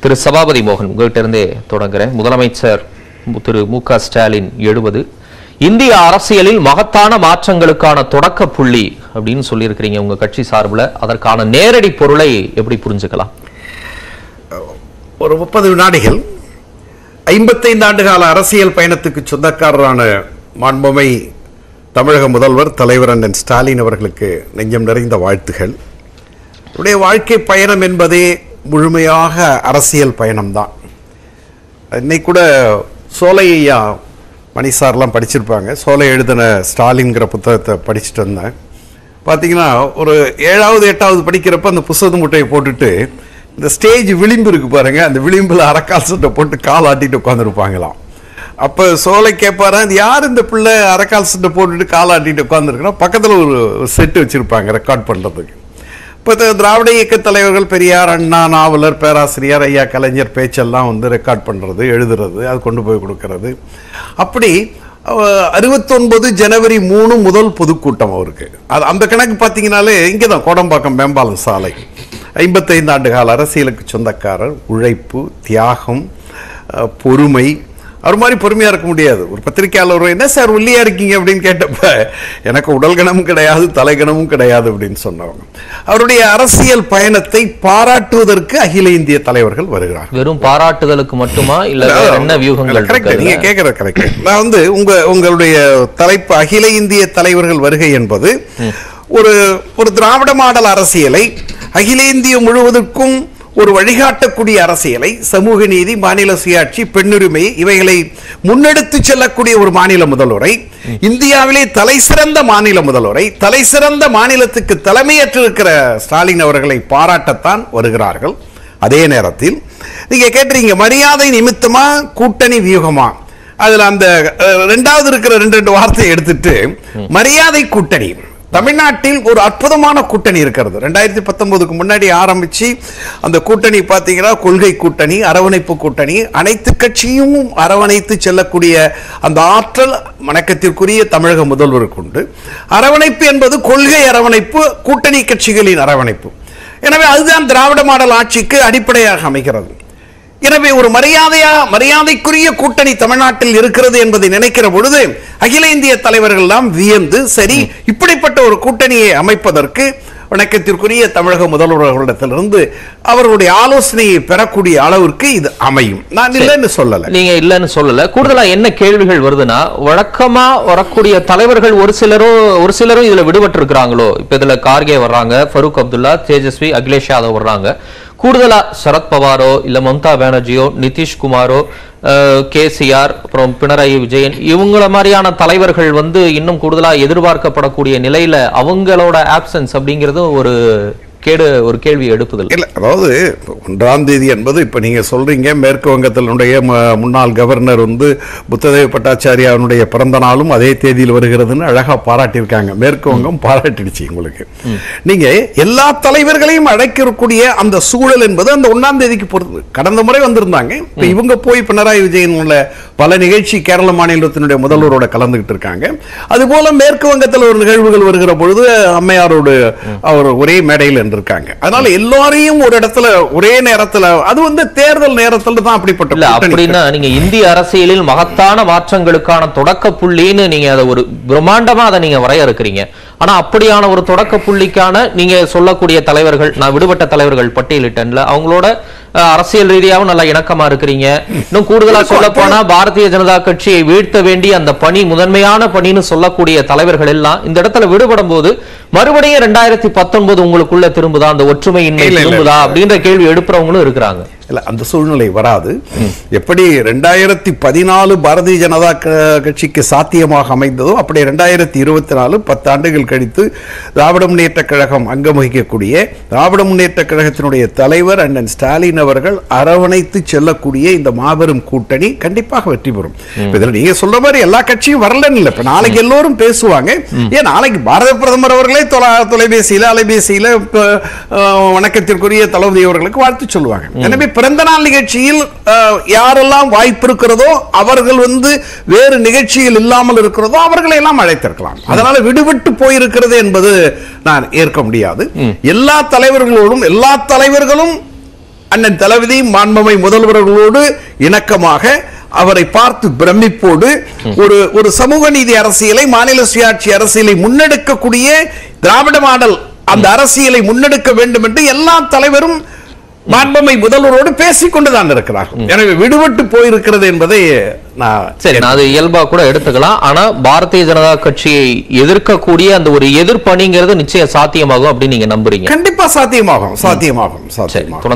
திரு சபாபதி மோகன் உங்கள்கிட்ட இருந்தே தொடங்குறேன் முதலமைச்சர் மு- திரு மு க ஸ்டாலின் எழுபது இந்திய அரசியலில் மகத்தான மாற்றங்களுக்கான தொடக்க புள்ளி அப்படின்னு சொல்லியிருக்கிறீங்க உங்க கட்சி சார்பில் அதற்கான நேரடி பொருளை எப்படி புரிஞ்சுக்கலாம் ஒரு முப்பது வினாடிகள் ஐம்பத்தைந்து ஆண்டு கால அரசியல் பயணத்துக்கு சொந்தக்காரரான மாண்புமை தமிழக முதல்வர் தலைவர் அண்ணன் ஸ்டாலின் அவர்களுக்கு நெஞ்சம் நிறைந்த வாழ்த்துகள் உடைய வாழ்க்கை பயணம் என்பதே முழுமையாக அரசியல் பயணம்தான் இன்னைக்கு கூட சோலை ஐயா மணி சார்லாம் படிச்சிருப்பாங்க சோலை எழுதின ஸ்டாலின்கிற புத்தகத்தை படிச்சுட்டு வந்தேன் பார்த்தீங்கன்னா ஒரு ஏழாவது எட்டாவது படிக்கிறப்ப அந்த புத்தக முட்டையை போட்டுட்டு இந்த ஸ்டேஜ் விளிம்பு இருக்கு பாருங்க அந்த விளிம்பில் அரக்கால் சட்டை போட்டு கால் ஆட்டிட்டு உட்காந்துருப்பாங்களாம் அப்போ சோலை கேட்பாரு அது யார் இந்த பிள்ளை அரக்கால் சட்டை போட்டுட்டு கால் ஆட்டிட்டு உட்காந்துருக்குன்னா பக்கத்தில் ஒரு செட்டு வச்சுருப்பாங்க ரெக்கார்ட் பண்ணுறதுக்கு இப்போ த- திராவிட இயக்க தலைவர்கள் பெரியார் அண்ணா நாவலர் பேராசிரியர் ஐயா கலைஞர் பேச்செல்லாம் வந்து ரெக்கார்ட் பண்ணுறது எழுதுறது அது கொண்டு போய் கொடுக்கறது அப்படி அறுபத்தொன்பது ஜனவரி மூணு முதல் பொதுக்கூட்டம் அவருக்கு அது அந்த கணக்கு பார்த்தீங்கனாலே இங்கே தான் கோடம்பாக்கம் மேம்பாலம் சாலை ஐம்பத்தைந்து ஆண்டு கால அரசியலுக்கு சொந்தக்காரர் உழைப்பு தியாகம் அஹ், பொறுமை அவர் மாதிரி பொறுமையா இருக்க முடியாது ஒரு பத்திரிக்கையாளர் என்ன சார் ஒல்லியா இருக்கீங்க அப்படின்னு கேட்டப்ப எனக்கு உடல் கணமும் கிடையாது தலைகணமும் கிடையாது அப்படின்னு சொன்னவங்க அவருடைய அரசியல் பயணத்தை பாராட்டுவதற்கு அகில இந்திய தலைவர்கள் வருகிறார் வெறும் பாராட்டுதலுக்கு மட்டுமா இல்ல வேற என்ன வியூகங்கள் கரெக்ட் இருக்கு நீங்க அதுல? கேட்கறது கரெக்ட் நான் வந்து உங்க உங்களுடைய தலைப்பு அகில இந்திய தலைவர்கள் வருகை என்பது ஒரு ஒரு திராவிட மாடல் அரசியலை அகில இந்திய முழுவதற்கும் ஒரு வழிகாட்டக்கூடிய அரசியலை சமூக நீதி மாநில சுயாட்சி பெண்ணுரிமை இவைகளை முன்னெடுத்து செல்லக்கூடிய ஒரு மாநில முதல்வரை இந்தியாவிலே தலை சிறந்த மாநில முதல்வரை தலை சிறந்த மாநிலத்துக்கு தலைமையேற்றிருக்கிற ஸ்டாலின் அவர்களை பாராட்டத்தான் வருகிறார்கள் அதே நேரத்தில் நீங்க கேட்டுறீங்க மரியாதை நிமித்தமா கூட்டணி வியூகமா அதுல அந்த அஹ், ரெண்டாவது இருக்கிற ரெண்டு ரெண்டு வார்த்தையை எடுத்துட்டு மரியாதை கூட்டணி தமிழ்நாட்டில் ஒரு அற்புதமான கூட்டணி இருக்கிறது ரெண்டாயிரத்தி பத்தொன்பதுக்கு முன்னாடி ஆரம்பிச்சு அந்த கூட்டணி பார்த்தீங்கன்னா கொள்கை கூட்டணி அரவணைப்பு கூட்டணி அனைத்து கட்சியும் அரவணைத்து செல்லக்கூடிய அந்த ஆற்றல் வணக்கத்திற்குரிய தமிழக முதல்வருக்கு உண்டு அரவணைப்பு என்பது கொள்கை அரவணைப்பு கூட்டணி கட்சிகளின் அரவணைப்பு எனவே அதுதான் திராவிட மாடல் ஆட்சிக்கு அடிப்படையாக அமைகிறது எனவே ஒரு மரியாதையா மரியாதைக்குரிய கூட்டணி தமிழ்நாட்டில் இருக்கிறது என்பதை நினைக்கிற பொழுது அகில இந்திய தலைவர்கள் எல்லாம் வியந்து சரி இப்படிப்பட்ட ஒரு கூட்டணியை அமைப்பதற்கு வணக்கத்திற்குரிய தமிழக முதல்வர்களிடத்திலிருந்து அவர்களுடைய ஆலோசனையை பெறக்கூடிய அளவிற்கு இது அமையும் நான் இல்லைன்னு சொல்லல நீங்க இல்லைன்னு சொல்லல கூடுதலா என்ன கேள்விகள் வருதுன்னா வழக்கமா வரக்கூடிய தலைவர்கள் ஒரு சிலரும் ஒரு சிலரும் இதுல விடுபட்டு இருக்கிறாங்களோ இப்ப இதுல கார்கே வர்றாங்க ஃபரூக் அப்துல்லா தேஜஸ்வி அகிலேஷ் யாதவ் வர்றாங்க கூடுதலா சரத் பவாரோ இல்ல மம்தா பானர்ஜியோ நிதிஷ்குமாரோ கேசிஆர் அப்புறம் பினராயி விஜயன் இவங்கள மாதிரியான தலைவர்கள் வந்து இன்னும் கூடுதலா எதிர்பார்க்கப்படக்கூடிய நிலையில அவங்களோட ஆப்சன்ஸ் அப்படிங்கிறது ஒரு கேடு ஒரு கேள்வி எழுப்புதல் இல்ல அதாவது ஒன்றாம் தேதி என்பது இப்ப நீங்க சொல்றீங்க மேற்கு வங்கத்தினுடைய ம- முன்னாள் கவர்னர் வந்து புத்ததேவ பட்டாச்சாரியாவுடைய பிறந்த நாளும் அதே தேதியில் வருகிறதுன்னு அழகா பாராட்டியிருக்காங்க மேற்கு வங்கம் பாராட்டிடுச்சு உங்களுக்கு நீங்க எல்லா தலைவர்களையும் அழைக்கக்கூடிய அந்த சூழல் என்பது அந்த ஒன்னாம் தேதிக்கு பொறுத்து கடந்த முறை வந்திருந்தாங்க இப்ப இவங்க போய் பினராயி விஜயன் உள்ள பல நிகழ்ச்சி கேரள மாநிலத்தினுடைய முதல்வரோட கலந்துகிட்டு இருக்காங்க அதுபோல மேற்கு வங்கத்தில் ஒரு நிகழ்வுகள் வருகிற பொழுது அம்மையாரோடு அவர் ஒரே மேடையில் இருந்திருக்காங்க அதனால எல்லாரையும் ஒரு இடத்துல ஒரே நேரத்துல அது வந்து தேர்தல் நேரத்துல தான் அப்படிப்பட்ட இல்ல கூட்டணி. அப்படின்னா நீங்க இந்திய அரசியலில் மகத்தான மாற்றங்களுக்கான தொடக்க புள்ளின்னு நீங்க அதை ஒரு பிரம்மாண்டமா அதை நீங்க வரையறுக்கிறீங்க ஆனா அப்படியான ஒரு தொடக்க புள்ளிக்கான நீங்க சொல்லக்கூடிய தலைவர்கள் நான் விடுபட்ட தலைவர்கள் பட்டியலிட்டேன்ல அவங்களோட அஹ், அரசியல் ரீதியாகவும் நல்லா இணக்கமா இருக்கிறீங்க இன்னும் கூடுதலா சொல்ல போனா பாரதிய ஜனதா கட்சியை வீழ்த்த வேண்டிய அந்த பணி முதன்மையான பணின்னு சொல்லக்கூடிய தலைவர்கள் எல்லாம் இந்த இடத்துல விடுபடும் போது மறுபடியும் ரெண்டாயிரத்தி பத்தொன்பது உங்களுக்குள்ள திரும்புதா அந்த ஒற்றுமையின்மை இல்ல, இல்ல, திரும்புதா அப்படின்ற கேள்வி எழுப்புறவங்களும் இருக்கிறாங்க இல்ல அந்த சூழ்நிலை வராது எப்படி ரெண்டாயிரத்தி பதினாலு பாரதிய ஜனதா க- கட்சிக்கு சாத்தியமாக அமைந்ததோ அப்படி ரெண்டாயிரத்தி இருபத்தி நாலு பத்து ஆண்டுகள் கழித்து திராவிட முன்னேற்ற கழகம் அங்கம் வகிக்கக்கூடிய திராவிட முன்னேற்ற கழகத்தினுடைய தலைவர் அண்ணன் ஸ்டாலின் அவர்கள் அரவணைத்து செல்லக்கூடிய இந்த மாபெரும் கூட்டணி கண்டிப்பாக வெற்றி பெறும் இப்ப இதுல நீங்க சொல்ற மாதிரி எல்லா கட்சியும் வரலன்னு இல்லை இப்ப நாளைக்கு எல்லோரும் பேசுவாங்க ஏன் நாளைக்கு பாரத பிரதமர் அவர்களே தொலை தொலைபேசியில அலைபேசியில இப்ப, அஹ், வணக்கத்திற்குரிய தளபதி அவர்களுக்கு வாழ்த்து சொல்லுவாங்க எனவே பிறந்த நாள் நிகழ்ச்சியில் அஹ், யாரெல்லாம் வாய்ப்பு இருக்கிறதோ அவர்கள் வந்து வேறு நிகழ்ச்சியில் இல்லாமல் இருக்கிறதோ அவர்களை எல்லாம் அழைத்திருக்கலாம் அதனால விடுபட்டு போயிருக்கிறது என்பது நான் ஏற்க முடியாது எல்லா தலைவர்களோடும் எல்லா தலைவர்களும் அண்ணன் தளபதி மாண்பமை முதல்வர்களோடு இணக்கமாக அவரை பார்த்து பிரமிப்போடு ஒரு ஒரு சமூக நீதி அரசியலை மாநில சுயாட்சி அரசியலை முன்னெடுக்கக்கூடிய திராவிட மாடல் அந்த அரசியலை முன்னெடுக்க வேண்டும் என்று எல்லா தலைவரும் மாண்பமை முதல்வரோடு பேசிக் கொண்டுதான் இருக்கிறார்கள் எனவே விடுபட்டு போயிருக்கிறது என்பதை நான் சரி நான் அது இயல்பா கூட எடுத்துக்கலாம் ஆனா பாரதிய ஜனதா கட்சியை எதிர்க்கக்கூடிய அந்த ஒரு எதிர்ப்பணிங்கிறது நிச்சயம் சாத்தியமாகும் அப்படின்னு நீங்க நம்புறீங்க கண்டிப்பா சாத்தியமாகும் சாத்தியமாகும் சரி சாத்தியமாகும் தொடர்ந்து